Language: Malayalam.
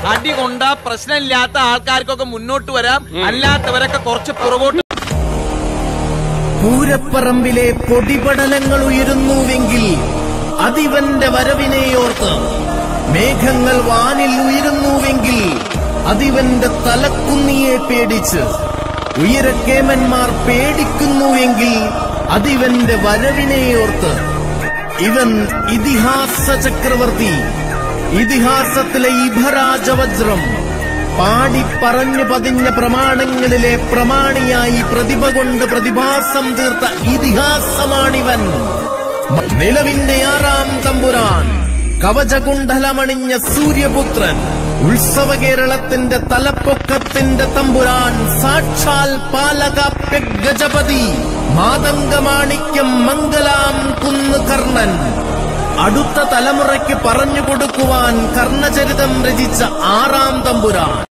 അടി കൊണ്ട പ്രശ്നമില്ലാത്ത ആൾക്കാർക്കൊക്കെ മുന്നോട്ട് വരാം അല്ലാത്തവരൊക്കെ കുറച്ച് പുറകോട്ട് പൂരപ്പറമ്പിലെ പൊടിപടലങ്ങൾ ഉയരുന്നുവെങ്കിൽ അതിവന്റെ വരവിനെയോർത്ത് മേഘങ്ങൾ വാനിൽ ഉയരുന്നുവെങ്കിൽ അതിവന്റെ തലക്കുന്നിയെ പേടിച്ച് ഉയരക്കേമന്മാർ പേടിക്കുന്നുവെങ്കിൽ അതിവന്റെ വരവിനെയോർത്ത് ഇവൻ ഇതിഹാസ ചക്രവർത്തി ഇതിഹാസത്തിലെ ഇഭരാജവജ്രം പാടി പറഞ്ഞു പതിഞ്ഞ പ്രമാണങ്ങളിലെ പ്രമാണിയായി പ്രതിഭ കൊണ്ട് പ്രതിഭാസം തീർത്ത ഇതിഹാസമാണിവൻ നിലവിന്റെ ആറാം തമ്പുരാൻ കവചകുണ്ഡലമണിഞ്ഞ സൂര്യപുത്രൻ ഉത്സവ കേരളത്തിന്റെ തലപ്പൊക്കത്തിന്റെ തമ്പുരാൻ സാക്ഷാൽ പാലക ഗജപതി മാതംഗമാണിക്യം മംഗലാം കുന്ന് കർണൻ അടുത്ത തലമുറയ്ക്ക് പറഞ്ഞു കൊടുക്കുവാൻ കർണചരിതം രചിച്ച ആറാം തമ്പുരാൻ